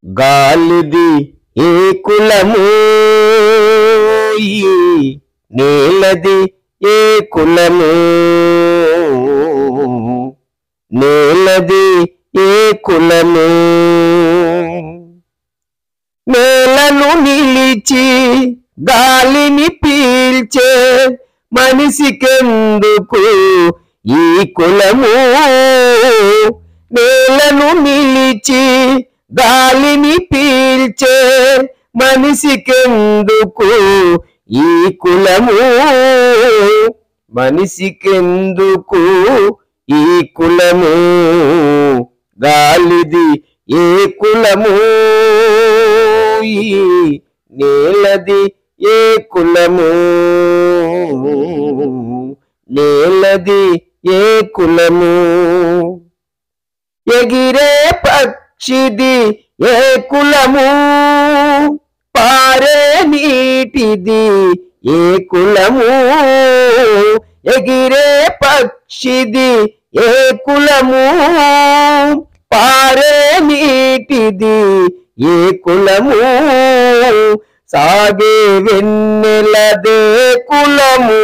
గాలిది ఏ కులము ఈ నేలది ఏ కులము నేలది ఏ కులము నేలను నిలిచి గాలిని పీల్చే మనిషికెందుకు ఈ కులము నేలను నిలిచి గాలిని పీల్చే మనిషికెందుకు ఈ కులము మనిషికెందుకు ఈ కులము గాలిది ఏ కులము ఈ నేలది ఏ కులము నేలది ఏ కులము ఎగిరే పక్షిది ఏ కులము పారే నీటిది ఏ కులము ఎగిరే పక్షిది ఏ కులము పారే నీటిది ఏ కులము సాగే వెన్నెలదే కులము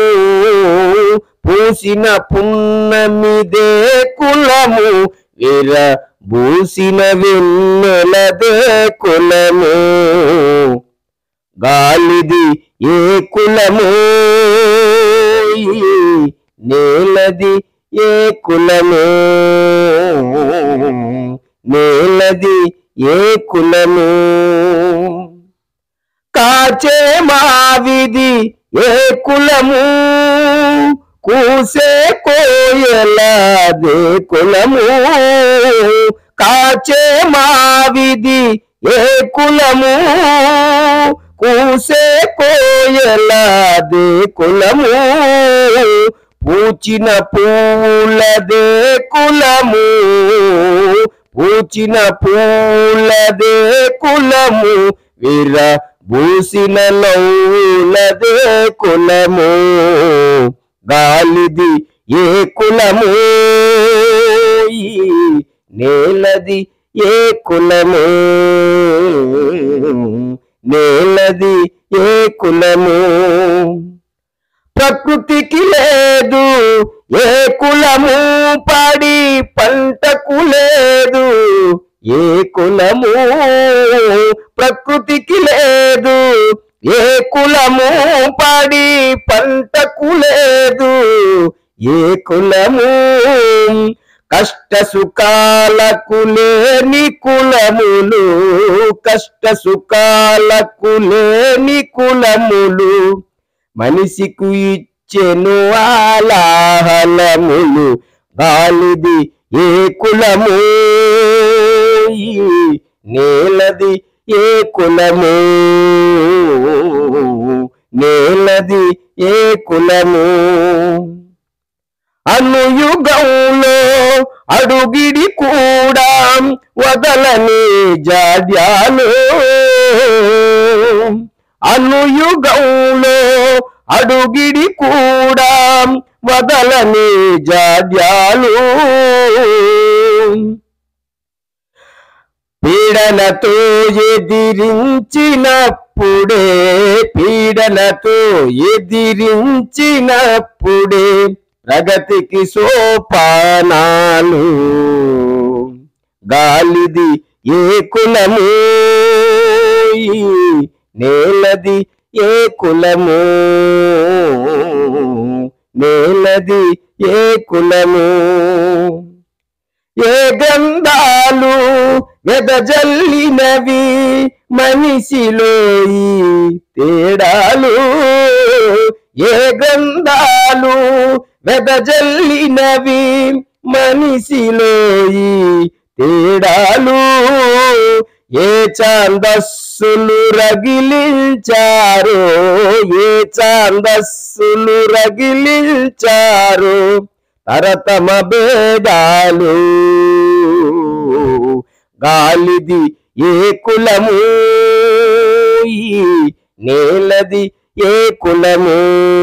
పూసిన పున్నమిదే కులము వీర భూసిన వెన్నెలదే కులము గాలిది ఏ కులము ఈ నేలది ఏ కులము నేలది ఏ కులము కాచే మావిది ఏ కులము కూసే కోయలదే కులము కాచే మావిది ఏ కులము కూసే కోయలదే కులము పూచిన పూలదే కులము పూచిన పూలదే కులము వీర భూసిన నౌలదే కులము గాలిది ఏ కులము ఈ నేలది ఏ కులము నేలది ఏ కులము ప్రకృతికి లేదు ఏ కులము పడి పంటకు లేదు ఏ కులము ప్రకృతికి లేదు ఏ కులము పడి పంటకు లేదు ఏ కులము కష్ట సుఖాలకు లేని కులములు కష్ట సుఖాలకు లేని కులములు మనిషికు ఇచ్చెను ఆలాహలములు గాలిది ఏ కులము ఈ నేలది ఏ కులము నేలది ఏ కులము అనుయుగంలో అడుగిడి కూడా వదలని జాడ్యాలు అనుయుగంలో అడుగిడి కూడా వదలని జాడ్యాలు పీడనతో ఎదిరించినప్పుడే పీడనతో ఎదిరించినప్పుడే ప్రగతికి సోపానాలు గాలిది ఏ కులము ఈ నేలది ఏ కులము నేలది ఏ కులము ఏ గంధాలు వెదజల్లినవి మనిషిలో ఈ తేడాలు ఏ గంధాలు వెదజల్లినవి మనిషిలో ఈ తేడాలు ఏ ఛాందస్సులు రగిలించారు ఏ ఛాందస్సులు రగిలించారు తరతమ భేదాలు గాలిది ఏ కులము ఈ నేలది ఏ కులము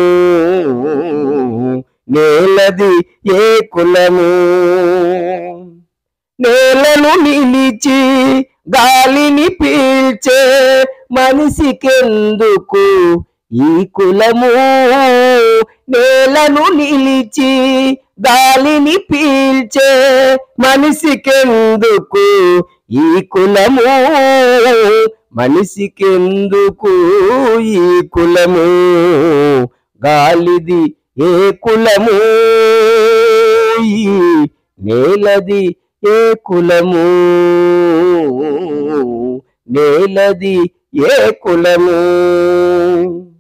నేలది ఏ కులము నేలను నిలిచి గాలిని పీల్చే మనిషికెందుకు ఈ కులము నేలను నిలిచి గాలిని పీల్చే మనిషికెందుకు ఈ కులము మనిషికెందుకు ఈ కులము గాలిది ఏ కులము ఈ నేలది ఏ కులము నేలది ఏ కులము